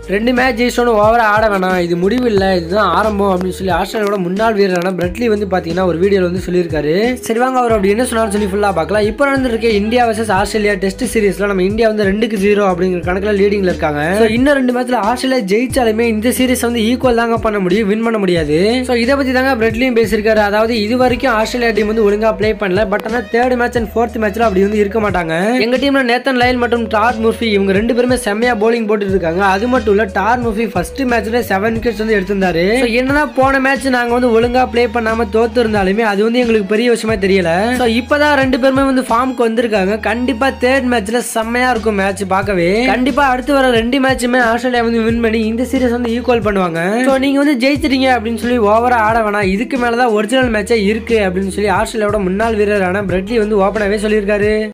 ரெண்டு மேட்ச் ஜெயிச்சோன்னு ஓவரா ஆட வேணாம் இது முடிவு இல்லை இதுதான் ஆரம்பம் அப்படின்னு சொல்லி ஆஸ்திரேலியாவோட முன்னாள் வீரரான பிரெட்லி வந்து பாத்தீங்கன்னா ஒரு வீடியோல வந்து சொல்லியிருக்காரு சரி வாங்க அவர் அப்படி என்ன சொன்னாலும் சொல்லி ஃபுல்லா பார்க்கலாம் இப்போ நடந்திருக்க இந்தியா வர்சஸ் ஆஸ்திரேலியா டெஸ்ட் சீரிஸ்ல நம்ம இந்தியா வந்து ரெண்டுக்கு ஜீரோ அப்படிங்கிற கணக்குல லீடிங்ல இருக்காங்க So, இன்னும் ரெண்டு மேட்ச்ல ஆஸ்திரேலியா ஜெயிச்சாலுமே இந்த சீரிஸ் வந்து ஈக்குவல் தாங்க பண்ண முடியும் வின் பண்ண முடியாது ஸோ இதை பத்தி தாங்க பிரெட்லியும் பேசியிருக்காரு அதாவது இது வரைக்கும் ஆஸ்திரேலியா டீம் வந்து ஒழுங்கா ப்ளே பண்ணல பட் ஆனால் தேர்ட் மேட்ச் அண்ட் ஃபோர்த் மேட்ச்ல அப்படி வந்து இருக்க மாட்டாங்க எங்க டீம்ல நேத்தன் லைல் மற்றும் டார் முர்ஃபி இவங்க ரெண்டு பேருமே செம்மையா bowling போட்டுட்டு இருக்காங்க அது மட்டும் இல்ல டார் முர்ஃபி ஃபர்ஸ்ட் மேட்ச்ல செவன் விக்கெட்ஸ் வந்து எடுத்திருந்தாரு So, என்னதான் போன மேட்ச் நாங்க வந்து ஒழுங்கா ப்ளே பண்ணாம தோத்து இருந்தாலுமே அது வந்து எங்களுக்கு பெரிய விஷயமா தெரியல ஸோ இப்பதான் ரெண்டு பேருமே வந்து ஃபார்முக்கு வந்திருக்காங்க கண்டிப்பா தேர்ட் மேட்ச்ல செம்மையா இருக்கும் மேட்ச் பார்க்கவே கண்டிப்பா அடுத்து வர ரெண்டு மேட்சுமே ஆஸ்திரேலியா வந்து வின் பண்ணி இந்த சீரிஸ் வந்து ஈக்குவல் பண்ணுவாங்க ஸோ நீங்க வந்து ஜெயிச்சிட்டீங்க அப்படின்னு சொல்லி ஓவரா ஆட வேணாம் இதுக்கு மேலதான் ஒரிஜினல் மேட்சே இருக்கு அப்படின்னு சொல்லி ஆஸ்திரேலியாவோட முன்னாள் வீரரான பிரெட்லி வந்து ஓப்பனாவே சொல்லியிருக்காரு